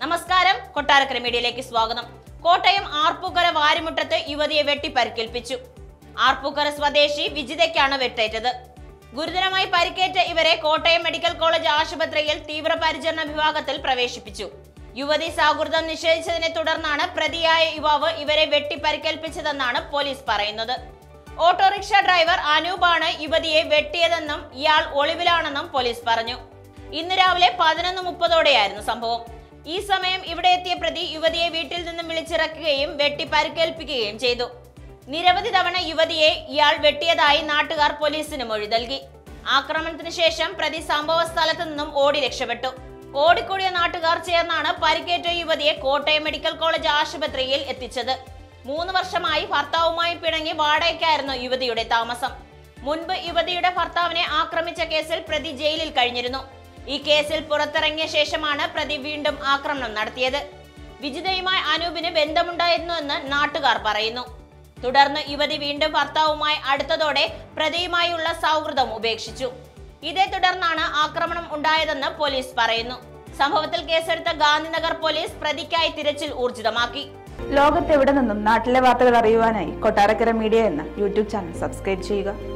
നമസ്കാരം കൊട്ടാരക്കര മീഡിയയിലേക്ക് സ്വാഗതം കോട്ടയം ആർപ്പൂക്കര വാരിമുട്ടത്ത് യുവതിയെ വെട്ടി പരിക്കേൽപ്പിച്ചു ആർപ്പൂക്കര സ്വദേശി വിജിതയ്ക്കാണ് വെട്ടേറ്റത് ഗുരുതരമായി പരിക്കേറ്റ ഇവരെ കോട്ടയം മെഡിക്കൽ കോളേജ് ആശുപത്രിയിൽ തീവ്രപരിചരണ വിഭാഗത്തിൽ പ്രവേശിപ്പിച്ചു യുവതി സൗഹൃദം നിഷേധിച്ചതിനെ തുടർന്നാണ് പ്രതിയായ യുവാവ് ഇവരെ വെട്ടി പരിക്കേൽപ്പിച്ചതെന്നാണ് പോലീസ് പറയുന്നത് ഓട്ടോറിക്ഷ ഡ്രൈവർ അനൂപാണ് യുവതിയെ വെട്ടിയതെന്നും ഇയാൾ ഒളിവിലാണെന്നും പോലീസ് പറഞ്ഞു ഇന്ന് രാവിലെ പതിനൊന്ന് മുപ്പതോടെയായിരുന്നു സംഭവം ഈ സമയം ഇവിടെ എത്തിയ പ്രതി യുവതിയെ വീട്ടിൽ നിന്നും വിളിച്ചിറക്കുകയും വെട്ടി പരിക്കേൽപ്പിക്കുകയും ചെയ്തു നിരവധി തവണ യുവതിയെ ഇയാൾ വെട്ടിയതായി നാട്ടുകാർ പോലീസിന് മൊഴി നൽകി ആക്രമണത്തിന് ശേഷം പ്രതി സംഭവ സ്ഥലത്ത് നിന്നും ഓടി രക്ഷപ്പെട്ടു ഓടിക്കൂടിയ നാട്ടുകാർ ചേർന്നാണ് പരിക്കേറ്റ യുവതിയെ കോട്ടയം മെഡിക്കൽ കോളേജ് ആശുപത്രിയിൽ എത്തിച്ചത് മൂന്ന് വർഷമായി ഭർത്താവുമായി പിണങ്ങി വാടകയ്ക്കായിരുന്നു യുവതിയുടെ താമസം മുൻപ് യുവതിയുടെ ഭർത്താവിനെ ആക്രമിച്ച കേസിൽ പ്രതി ജയിലിൽ കഴിഞ്ഞിരുന്നു ഈ കേസിൽ പുറത്തിറങ്ങിയ ശേഷമാണ് പ്രതി വീണ്ടും ആക്രമണം നടത്തിയത് വിജിതയുമായി അനൂപിന് ബന്ധമുണ്ടായിരുന്നുവെന്ന് നാട്ടുകാർ പറയുന്നു തുടർന്ന് യുവതി വീണ്ടും ഭർത്താവുമായി അടുത്തതോടെ പ്രതിയുമായുള്ള സൗഹൃദം ഉപേക്ഷിച്ചു ഇതേ തുടർന്നാണ് ആക്രമണം ഉണ്ടായതെന്ന് പോലീസ് പറയുന്നു സംഭവത്തിൽ കേസെടുത്ത ഗാന്ധിനഗർ പോലീസ് പ്രതിക്കായി തിരച്ചിൽ ഊർജിതമാക്കി ലോകത്തെവിടെ നിന്നും നാട്ടിലെ വാർത്തകൾ അറിയുവാനായി കൊട്ടാരക്കര മീഡിയ എന്ന യൂട്യൂബ് ചാനൽ സബ്സ്ക്രൈബ് ചെയ്യുക